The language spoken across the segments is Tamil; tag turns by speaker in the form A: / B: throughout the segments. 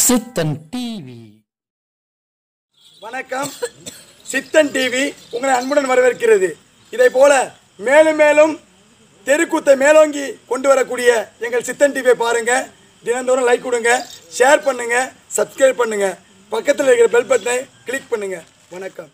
A: சித்தன் டிவி
B: வணக்கம் சித்தன் டிவி உங்களை அன்புடன் வரவேற்கிறது இதை போல மேலும் மேலும் தெருக்கூத்தை மேலோங்கி கொண்டு வரக்கூடிய எங்கள் சித்தன் டிவியை பாருங்க தினந்தோறும் லைக் கொடுங்க ஷேர் பண்ணுங்க சப்ஸ்கிரைப் பண்ணுங்க பக்கத்தில் இருக்கிற பெல் பட்டனை கிளிக் பண்ணுங்க வணக்கம்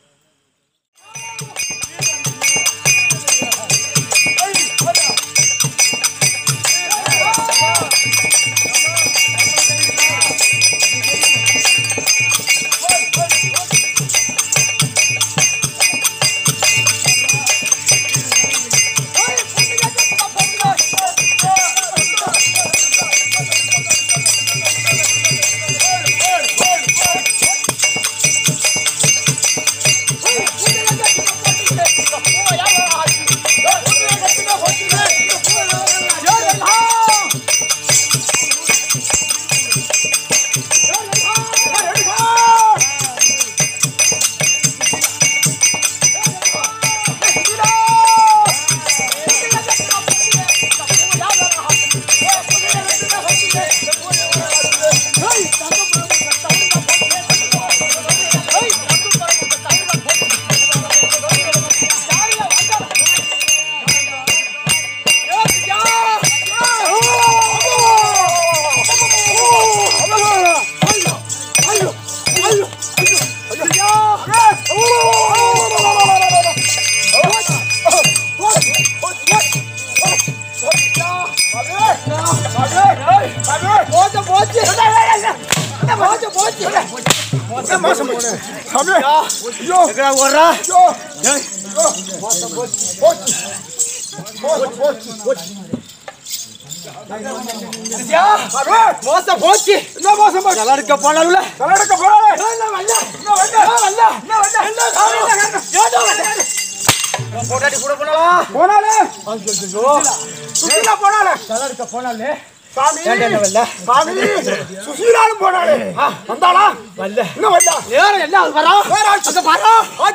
C: மோசம் போச்சு என்ன மோசம் போச்சு கலடுக்க போனாலுல கலடுக்க போனாலே என்ன வல்ல என்ன வல்ல வல்ல என்ன வல்ல என்ன ஏதோ வல்ல போடாடி கூட போனாலா போனாலே ஐயோ சுசிலா போனாலே கலடுக்க போனாலே சாமி என்ன வல்ல சாமி சுசிலாலும் போனாலே வந்தாளா வல்ல என்ன வல்ல வேற என்ன வரா வேற அங்க வரா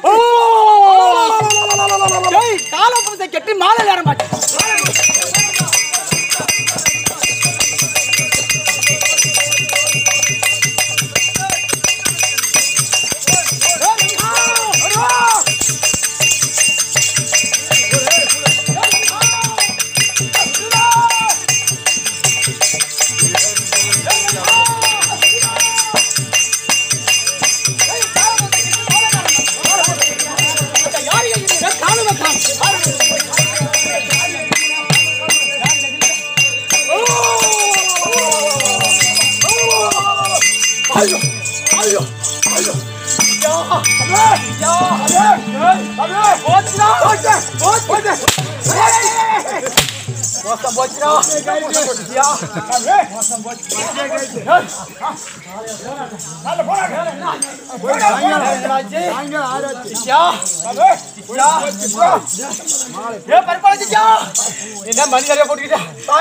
C: ஏய் காலப்பத்தை கெட்டி மாலை ஏற மாட்டேன் மோசம் போச்சுடா மோசம் போச்சு என்ன மணி நிறைய போட்டுக்கிட்ட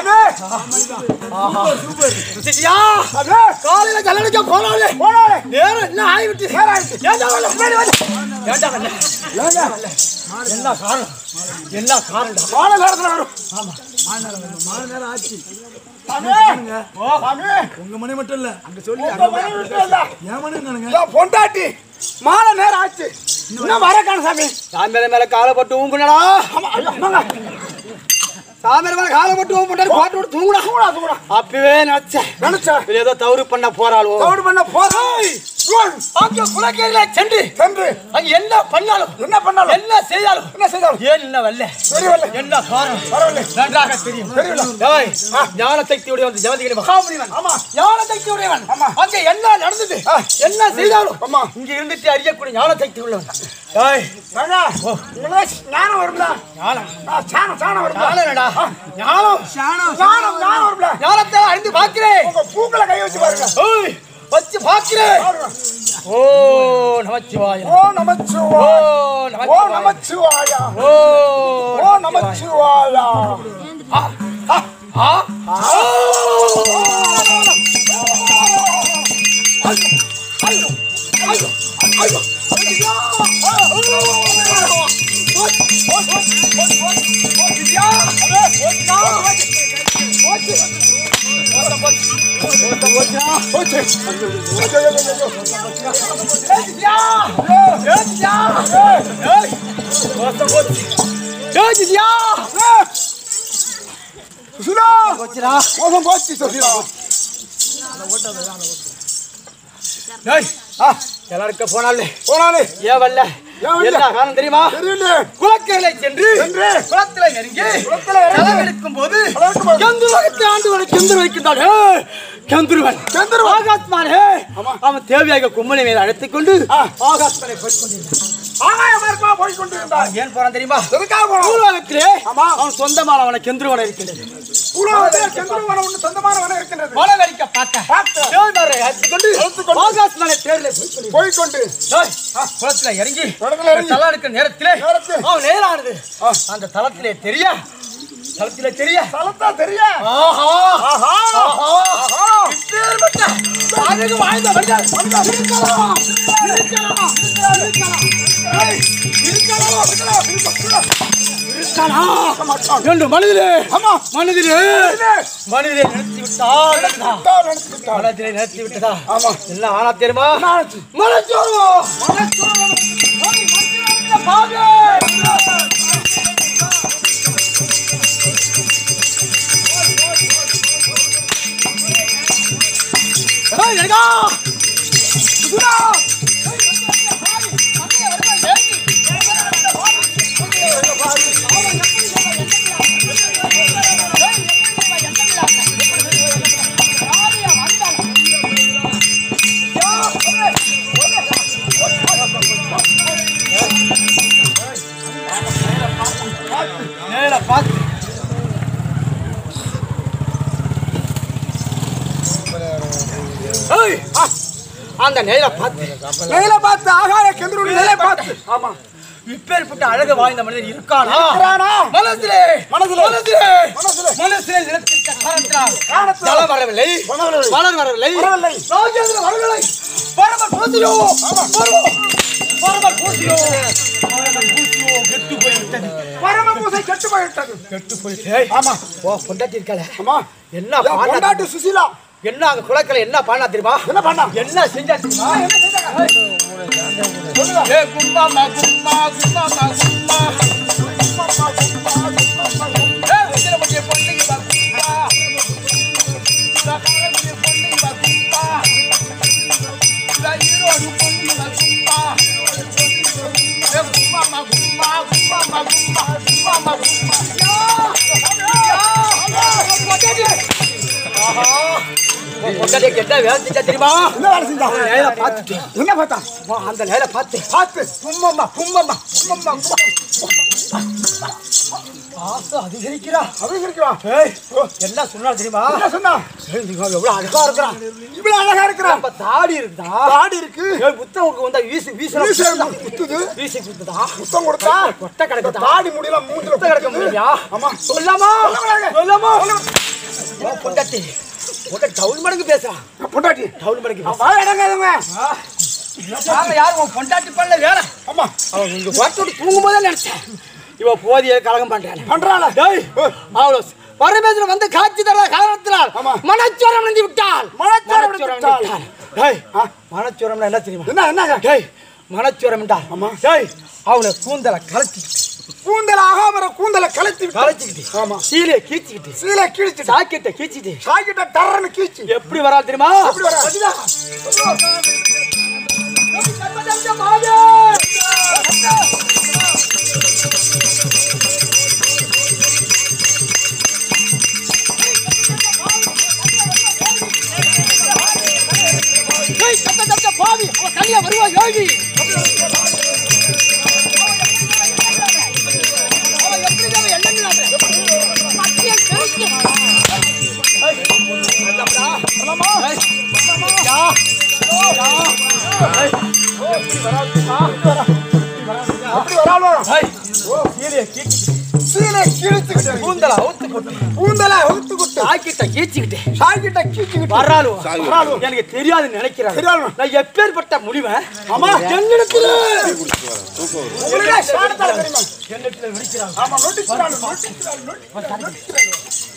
C: காலையில கல்லடிக்க போனாலே போனாலே நேரம் என்ன ஆகிவிட்டு ஏண்டா வரல முன்னாடி வந்து ஏண்டா வரல ஏண்டா வரல என்ன காரணம் என்ன காரணம் மால நேரத்துல வரும்
B: உங்க மணி மட்டும் இல்ல அங்க சொல்லி
C: உங்க மணி மட்டும் இல்ல.
B: என் மணி நானுங்க
C: இதோ பொண்டாட்டி மாலை நேரம் ஆச்சு இன்னும் வர காணும் சாமி சாமியார மேல காலை போட்டு ஊங்குனடா சாமியார மேல காலை போட்டு ஊங்குனடா போட்டு விட்டு தூங்குடா தூங்குடா தூங்குடா அப்பவே நினைச்சேன் நினைச்சேன் ஏதோ தவறு பண்ண போறாளோ தவறு பண்ண போறாய் அங்க குலக்கேரியில சென்று சென்று அங்க என்ன பண்ணாலும் என்ன பண்ணாலும் என்ன செய்தாலும் என்ன செய்தாலும் ஏன் என்ன வரல தெரியவில்லை என்ன காரணம் வரவில்லை நன்றாக தெரியும் தெரியவில்லை டேய் ஞான சக்தி உடையவன் ஜெகதிகிரி மகாமுனிவன் ஆமா ஞான சக்தி உடையவன் ஆமா அங்க என்ன நடந்தது என்ன செய்தாலும் ஆமா இங்க இருந்துட்டு அறியக்கூடிய ஞான சக்தி உள்ளவன் டேய் ஞானம் வரும்ல ஞானம் சாணம் சாணம் வரும் ஞானம்டா ஞானம் ஞானம் ஞானம் ஞானம் வரும்ல ஞானத்தை அறிந்து பார்க்கிறேன் உங்க பூக்களை கை வச்சு பாருங்க ஏய் வச்சு பார்க்கிறேன் ஓ நமச்சிவாய ஓ நமச்சிவாய ஓ நமச்சிவாய ஓ ஓ நமச்சிவாய ஆ ஆ ஆ ஐயோ ஐயோ ஐயோ
B: சுசிலா மோசம் போச்சு சுசிலா
C: எல்லாருக்கும் போனாலே
B: போனாலே
C: ஏன் வரல
B: ஏன் வரல?
C: என்ன காரணம் தெரியுமா
B: தெரியல
C: குளக்கரையில சென்று
B: சென்று
C: குளத்துல இறங்கி
B: குளத்துல இறங்கி
C: களம் எடுக்கும் போது
B: களம் எடுக்கும் போது
C: கந்துருவகத்தை ஆண்டு கெந்துரு வைக்கின்றான் ஹே! கந்துருவன்
B: கந்துருவன்.
C: ஆகாத்மான் ஹே! அவன் தேவையாக கும்மனை மேல அழைத்துக் கொண்டு
B: ஆ.
C: ஆகாத்மனை போய் கொண்டிருந்தான்
B: ஆகாய மார்க்கமா போய் கொண்டிருந்தார்
C: அவன் ஏன் போறான் தெரியுமா
B: எதுக்காக போனோம்
C: பூலோகத்திலே
B: ஆமா.
C: அவன் சொந்தமான அவனை கெந்துருவனை இருக்கின்றது
B: உலகத்தில் சந்திரவனம் ஒன்று சொந்தமான வனம் இருக்கின்றது
C: மலை வலிக்க பார்த்த
B: பார்த்த.
C: தேவதாரை அழைத்துக் கொண்டு
B: அழைத்துக் கொண்டு.
C: ஆகாத்மனை தேர்ல போய் கொண்டிருந்தான்.
B: போய் கொண்டு
C: ஏய், குளத்துல இறங்கி
B: குளத்துல இறங்கி.
C: தலை எடுக்கிற நேரத்திலே
B: நேரத்தில்.
C: அவன் நேரானது
B: ஆ.
C: அந்த தளத்திலே தெரிய தளத்திலே தெரிய
B: தலத்தா தெரிய
C: ஆஹா
B: ஆஹா
C: ஆஹா
B: ஆஹா
C: இப்பேற்பட்ட அழகு வாய்ந்த மனிதர் இருக்கலாம், இருக்கலாம், இருக்கலாம்,
B: ஏய், இருக்கலாம், இருக்கலாம், இருக்கலாம்.
C: இருக்கலாம் என்று மனதிலே
B: ஆமா
C: மனதிலே
B: மனதிலே.
C: மனதிலே நிறுத்தி விட்டால்
B: விட்டா, நினைச்சு விட்டா.
C: மனதிலே நிறுத்தி விட்டதா
B: ஆமா.
C: என்ன ஆனா தெரியுமா
B: என்ன ஆச்சு?
C: மனச்சோர்வோ ஏய், எங்க? சுகுணா! நேரா பார்த்து ஏய், ஆ, அந்த நேர பார்த்து
B: மேல பார்த்து ஆகாய கெந்தருடைய நிலை பார்த்து ஆமா
C: இப்பேற்பட்ட அழகு வாய்ந்த மனிதன் இருக்கானா
B: இருக்கிறானா?
C: மனதிலே
B: மனதிலே.
C: மனதிலே
B: மனதிலே.
C: மனசிலே நிலத்திட்ட காரணத்தினால்
B: காரணத்தினால்.
C: ஜலம் வரவில்லை
B: வரவில்லை.
C: மலர் வரவில்லை
B: வரவில்லை.
C: ராஜேந்திர வரவில்லை பரம பூசியோ பரம பூசியோ பரம பூசியோ கெட்டு போய்விட்டது
B: பரம பூசை கெட்டு போயிட்டது
C: கெட்டு போயிட்டு
B: ஆமா
C: ஓ பொண்டாட்டி இருக்காளே
B: ஆமா
C: என்ன
B: என்
C: பாண்டா
B: பொண்டாட்டி சுசீலா
C: என்ன அங்க குளக்கல என்ன பாண்டா தெரியுமா
B: என்ன பண்ணா
C: என்ன செஞ்சா தெரியுமா
B: என்ன செஞ்சாங்க? சொல்லுங்க.
C: ஏ கும்பாமா கும்பா கும்பாமா கும்பா ஏ உத்திரமுடிய பொண்ணுங்க வா கும்பா சகாரமுடிய பொண்ணுங்க வா கும்பா இந்த ஈரோடு பொண்ணுங்க வா கும்பா ஏ கும்பாமா கும்பா கும்பாமா கும்பா கும்பாமா கும்பா யா யா பொண்டாட்டி ஆஹா பொண்டாட்டி என்ன வேலை செஞ்சா தெரியுமா
B: என்ன வேலை செஞ்சா?
C: நேரா பார்த்துட்டு
B: என்ன பார்த்தா
C: வா, அந்த நேர பார்த்து
B: பார்த்து
C: கும்மம்மா கும்மம்மா கும்மம்மா ஆசை அதிகரிக்கிறா
B: அபிஷேகிக்கலாம்
C: ஏய் என்ன சொன்னா தெரியுமா
B: என்ன சொன்னா
C: ஏய், நீங்க எவ்வளவு அழகா இருக்கிறான்
B: இவ்வளவு அழகா இருக்கிறான்
C: நம்ம தாடி இருந்தா
B: தாடி இருக்கு
C: ஏய் புத்தகம் வந்தா வீசி வீசி
B: வீசு குத்துது
C: வீசி குத்துதா
B: புத்தம் கொடுத்தா
C: கொட்டை கிடக்குதா
B: தாடி முடியல மூஞ்சில
C: கொட்டை கிடக்க முடியா
B: ஆமா
C: சொல்லாமா
B: சொல்லக்கூடாது.
C: சொல்லாமா உன் பொண்டாட்டி உன்கிட்ட டவுன் மடங்கு பேசுறான்
B: பொண்டாட்டி
C: டவுன் மடங்கு பேசுறான்
B: வாய இடங்காதவங்க
C: நாங்க யாரும் உன் பொண்டாட்டி பண்ணல வேற
B: ஆமா
C: அவன் இங்க வரத்தோடு தூங்கும் போதே நினைச்சேன் இவ போதிய கலகம் பண்றான்
B: பண்றாள
C: டேய் அவ்வளோ பரமேஸ்வரன் வந்து காட்சி தர காரணத்தினால்
B: ஆமா.
C: மனச்சோரம் அடைந்து விட்டால்
B: மனச்சோரம் அடைந்து விட்டாள்.
C: டேய்
B: ஆ.
C: மனச்சோரம்னா என்ன தெரியுமா
B: என்ன என்ன
C: டேய் மனச்சோரம் என்றால்
B: ஆமா.
C: டேய் அவளை கூந்தலை கலச்சி
B: கூந்தல ஆகாமர கூந்தல கலைத்து விட்டு
C: கலச்சிக்கிட்டு
B: ஆமா
C: சீலையை கீச்சிக்கிட்டு
B: சீலை கிழிச்சிட்டு
C: சாக்கெட்டை கீச்சிட்டு
B: சாக்கிட்ட டர்றன்னு கீச்சு
C: எப்படி வரா தெரியுமா
B: எப்படி வரா?
C: அதுதான். ஏய், தத்த, தத்த, பாவி, அவ தனியா வருவா யோகி அவ எப்படி தான் எண்ணமில்லாத. மத்திய பெருக்கி. ஏய், வரலாமா? வரலாமா? ஏய், யா, யா. ஏய்,
B: அப்படி வராளோ
C: ஏய், சீலையை கீச்சிக்கிட்டு,
B: சீலை கிழிச்சுக்கிட்டு
C: கூந்தலை அவுத்து போட்டு
B: கூந்தல ஒத்து குட்டு
C: சாக்கிட்ட கீச்சிக்கிட்டு
B: சாக்கிட்ட கீச்சுக்கிட்டு
C: வர்றாளு எனக்கு தெரியாதுன்னு நினைக்கிறேன்
B: தெரியாது.
C: நான் எப்பேற்பட்ட முடிவன்
B: ஆமா
C: என்னிடத்துல
B: உங்களுக்கு சாணத்தால தெரியுமா
C: நடிக்கிறாங்க நடிக்கிறாங்க
B: ஆமா நொட்டிக்கிறாள் நொட்டிக்கிறாள் நொட்டிக்கிறாள்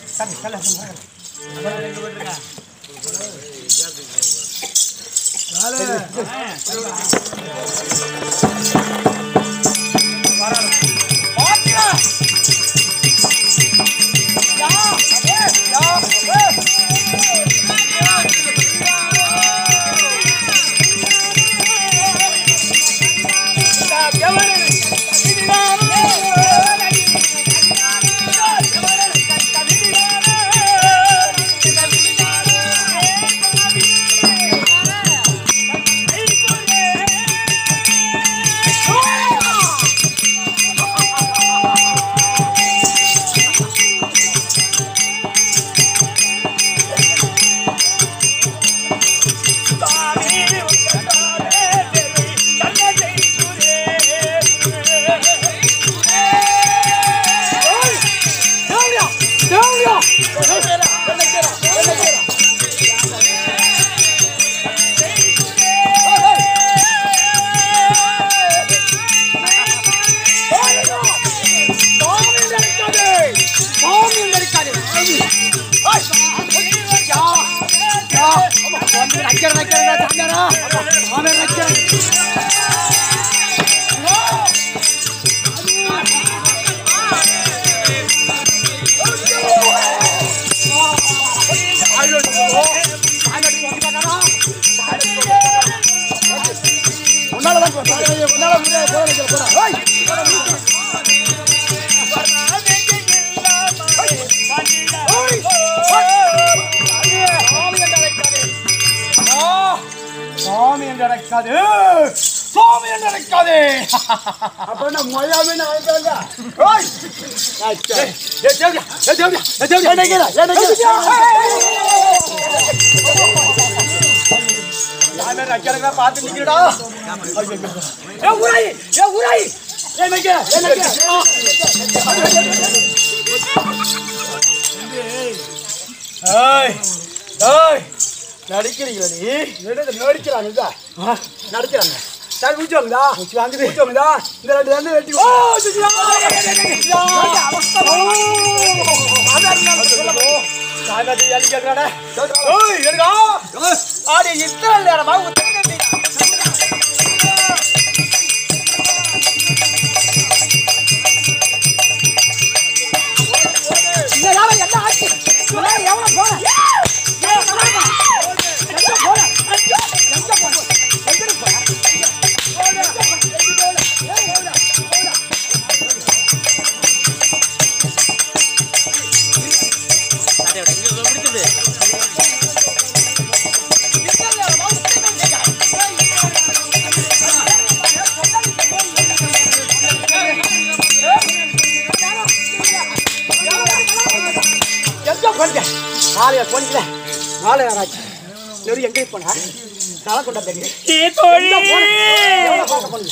C: சுவாமி என்று அழைக்காது சுவாமி என்று அழைக்காதே
B: அப்ப நான் மொயாவே நான் ஆயிட்டாங்க
C: ஏய் தேவடியா ஏய் தேவடியா ஏய் தேவடியா
B: என்னைக்கிறா என்னைக்கிறா
C: யாமே நக்கறங்க பார்த்து நிக்கிறடா ஏ உராய் ஏ உராய்
B: என்னைக்கிறா என்னைக்கிறா
C: ஏய் ஏய் நடிக்கிறீங்களா நீ
B: எடுத்து நடிக்கிறாங்க இதா நடிக்கிறாங்க சரி ஊச்சுவாங்கடா
C: வாங்குது
B: ஊச்சுவாங்கடா இந்த ரெண்டு ரெண்டு வெட்டி
C: ஓ சுஜியா சாயந்தரம் நீ அடி கேக்குறாடா ஏய் எடுடா ஆடி இத்தனை நேரமா உத்தரவு எங்க போனீங்க நாளைய போனீங்களே நாளை யாராச்சு நெறி எங்க போனா தலை கொண்டா தெரியுங்க பார்க்க போனீங்க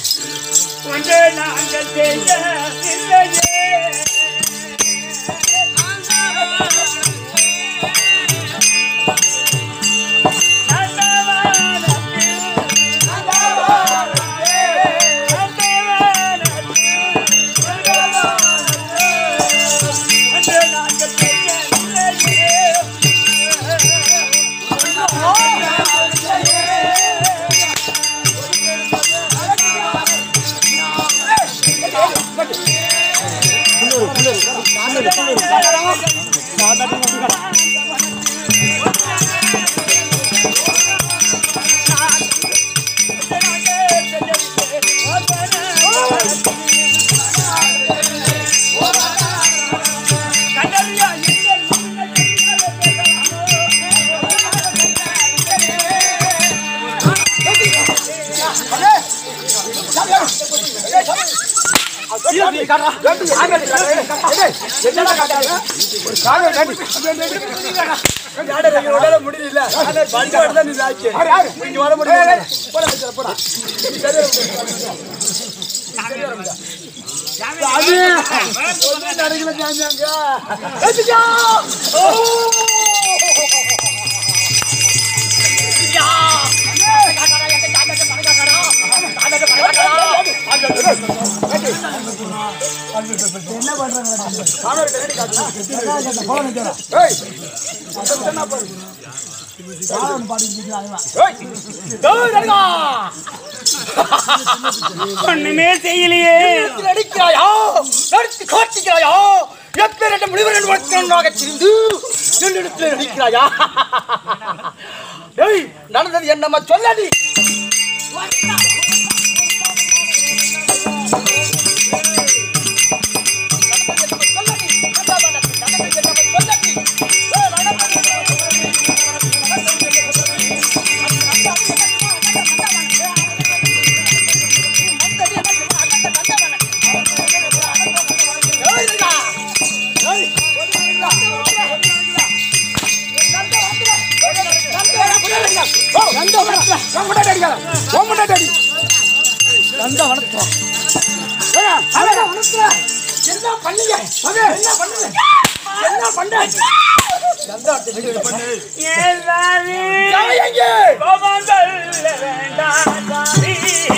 B: முடியல தான் இது ஆச்சு இங்க வர முடியல போடா வச்சிர, போடா அது ஒண்ணும் நடக்கல ஜாஞ்சாங்க. ஏத்துக்கா.
A: ஒண்ணுமே செய்யலையே
C: நடிக்கிறாயா நடித்து காட்டுகிறாயா எப்பேரட்ட முனிவரன் வளர்க்கிறாக திரிந்து என்னிடத்தில் நடிக்கிறாயா ஏய் நடந்தது என்னம்மா சொல்லடி என்ன பண்ணீங்க என்ன பண்ணுங்க என்ன பண்றீங்க
A: ஏன் சாமி
C: எங்க
A: கோபம் கொள்ள வேண்டாம் சாமி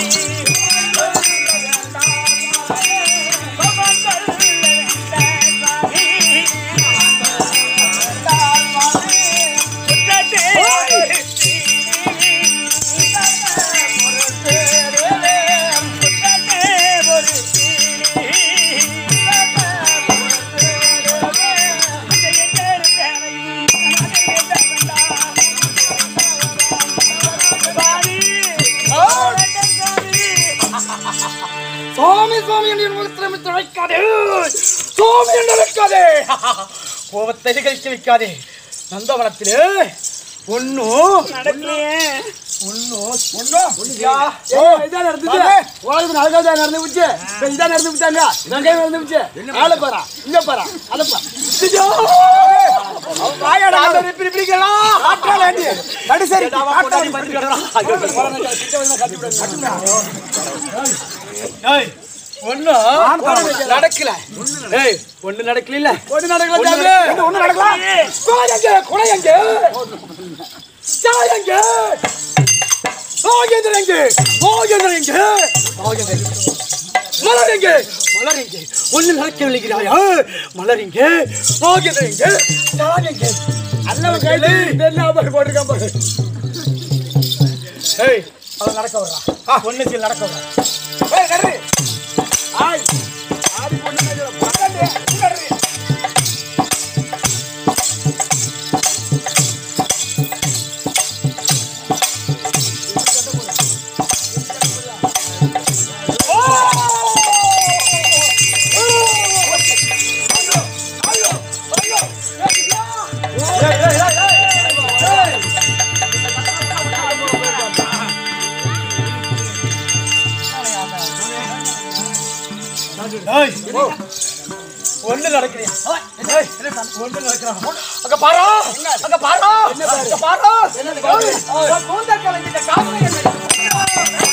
A: கோபம் கொள்ள வேண்டாம் சாமி குற்றத்தை பொறுத்தீ. குற்றத்தை பொறுத்தீ.
C: சுவாமி சுவாமி என்று முகத்தில் துளைக்காதே சுவாமி என்று வைக்காதே கோபத்தை கழிக்க வைக்காதே நந்தவனத்திலே ஒன்னும்
A: நடக்கலையே
B: இதான் நடந்துச்சு உலகத்துல அழகாதான் நடந்து போச்சு இப்ப இதான் நடந்து போச்சாங்க இதான் நடந்து போச்சு ஆள பாரா இங்க பாரா அத பாரா கடைசரி
C: ஒன்னும் நடக்கல ஏய் ஒண்ணு நடக்கல இல்ல
B: ஒண்ணு நடக்கல
C: ஒண்ணு
B: சாமி. ஒண்ணு நடக்கல
C: எங்க குறை எங்க சாய் எங்க ராஜேந்திரன் எங்க ராஜேந்திரன் எங்க ராஜேந்திரன் மலர் எங்க மலர் எங்க ஒண்ணு நடக்கவில்லைங்கிறாயா மலர் எங்க ராஜேந்திரன் எங்க சாய் எங்க
B: அல்லவன் கையில என்ன பாரு போட்டிருக்கான் பாரு
C: ஏய் அவன் நடக்க வர்றான் ஒண்ணு சீல் நடக்க வர்றான்
B: ஏய் நடுறி ஆய் ஆடி பொண்ணு மேல பக்கண்டே நடுறி
C: ஏய் ஒண்ணு நடக்கலையா ஏய் ஒண்ணு நடக்கிறான் அங்க பாரா அங்க பாரா அங்க பாரா என்ன கூந்த கலங்கிட்ட காரணம் என்ன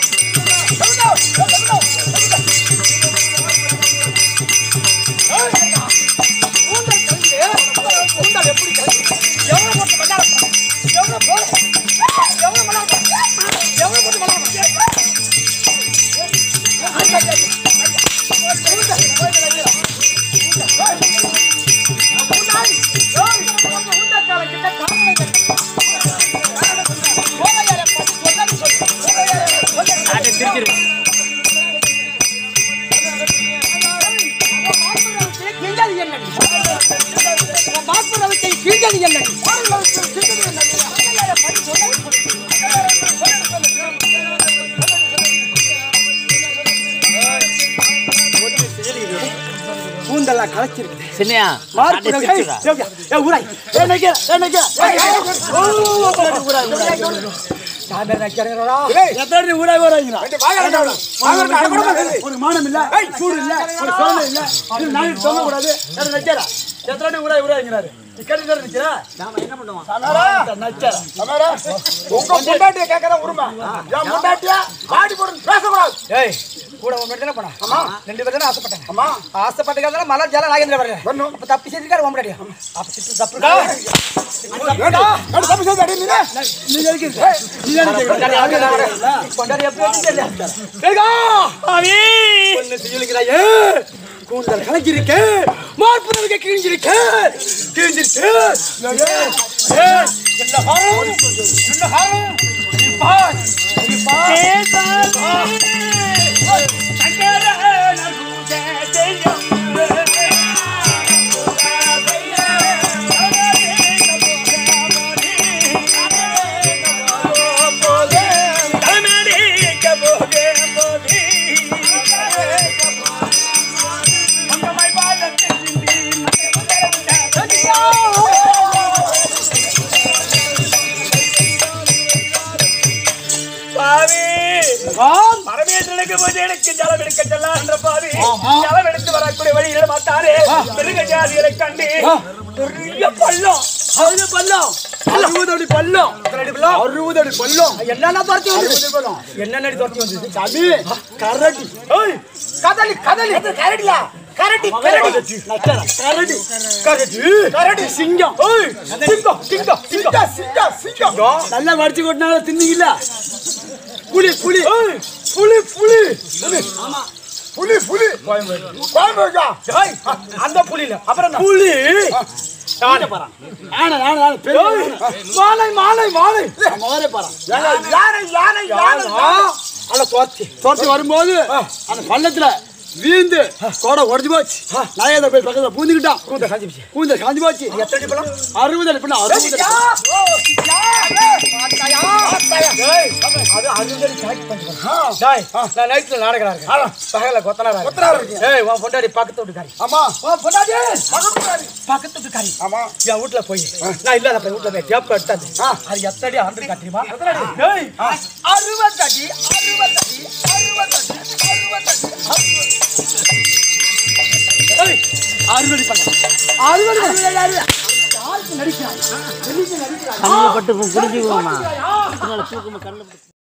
C: கூந்தெல்லாம் களைச்சிருக்கு
A: சின்னையா
C: மார்க் ஏய் ஏய், ஏய் ஊராய் ஏய் நைக்க ஏய் நைக்க ஏய் ஊராய் ஊராய் சாமி நைக்கறடா
B: எத்தனை ஊராய் வராங்கடா
C: வாங்க
B: ஒரு மானம் இல்ல சூடு இல்ல ஒரு சோழனை இல்ல இது நான் சொல்ல கூடாது யாரு நச்சரா எத்தனை ஊராய் ஊராய்ங்கிறாரு இக்கடி நேரம் நிக்கிறா நாம என்ன பண்ணுவோம் சனாரா நச்சரா சனாரா உங்க பொண்டாட்டிய கேக்குற உரிமை என் பொண்டாட்டியா பாடி போடு பேச கூடாது
C: ஏய் கூட உன் தானே போனா
B: ஆமா.
C: ரெண்டு பேரும் தானே ஆசைப்பட்டேன்
B: ஆமா
C: ஆசைப்பட்டதால மலர் ஜால நாகேந்திர வரல
B: வரணும்.
C: அப்ப தப்பி செஞ்சிருக்காரு உன் முன்னாடி அப்ப சிட்டு தப்பு
B: ஏடி, ஏடி, தப்பு செய்து அடி நீனே. நீ எதுக்கு இருக்க? நீ எதுக்கு இருக்க?
C: கொண்டாடி எப்படி வந்து தெரியல கேளுங்க
A: சாமி
C: ஒன்னு செய்யலுங்கிறாயே கூந்தல் கலக்கிருக்க மார்புறவுக்கு கிழிஞ்சிருக்க கிழிஞ்சிருக்க ஏய், என்ன ஹாரம் என்ன ஹாரம் நீ பார் நீ பார்
A: ஏ சாமி சங்கரன பூஜை செய்யும் தமிழிக்க போகே போதி மங்கமாய் பாதத்தில் பாவி பரமேஸ்வரனுக்கு பூஜைகளுக்கு ஜலம் எடுக்க செல்லாம் என்ற பாவி ஜலம் எடுத்து வரக்கூடிய வழியில் பார்த்தாரே மிருக ஜாதிகளை கண்டு பெரிய பள்ளம்
C: அது பள்ளம் அறுபது அடி பள்ளம் அறுபது அடி பள்ளம் என்னென்ன துரத்தி வந்து என்னென்ன அடி துரத்தி வந்து
B: சாமி, கரடி. ஏய்,
C: கதலி கதலி கரடியா கரடி கரடி
B: கரடி.
C: கரடி கரடி சிங்கம் ஏய் சிங்கம் சிங்கம் சிங்கம்
B: சிங்கம், சிங்கம்.
C: நல்லா வடிச்சு கொட்டினால தின்னீங்கல்ல புலி புலி
B: ஏய், புலி புலி புலி புலி கோயம்பேடா.
C: ஏய், அந்த புலி இல்ல அப்புறம் என்ன?
B: புலி
C: யானை பாரா
B: ஆனை ஆனை ஆனை பெரிய ஆனை.
C: மாலை மாலை மாலை
B: மாறே பாரா யானை யானை யானை யானை
C: அல்ல தோர்த்தி
B: தோர்த்தி வரும்போது அந்த பள்ளத்துல வீந்து கோடை உடஞ்சு போச்சு நாயத போய் பக்கத்துல பூந்துக்கிட்டான்
C: கூந்த காஞ்சி போச்சு
B: கூந்த காஞ்சி போச்சு
C: எத்தனை பழம்
B: அறுபது அடி பண்ண அறுபது அடி.
C: அது அறுபது கணக்கு பண்ணி டேய் நான் நைட்ல நாடகரா இருக்கேன் பகல கொத்தனாரா
B: கொத்தனாரா இருக்கீங்க.
C: ஏய் உன் பொண்டாடி பக்கத்து வீட்டுக்காரி
B: ஆமா
C: உன் பொண்டாடி
B: பக்கத்துக்காரி.
C: பக்கத்து வீட்டுக்காரி
B: ஆமா
C: என் வீட்ல போய் நான் இல்லாத போய் வீட்ல போய் டேப் எடுத்தாது
B: ஆ.
C: அது எத்தடி ஆண்டு காட்டுமா டேய் அறுபத்தடி அறுபத்தடி அறுபத்தடி அறுபத்தடி ஏய் அறுபடி பண்ண அறுபடி யாருக்கு நடிக்கிறான்
D: கண்ணில் பட்டு குடிஞ்சுக்குவோம்மா தூக்கமா கண்ணில்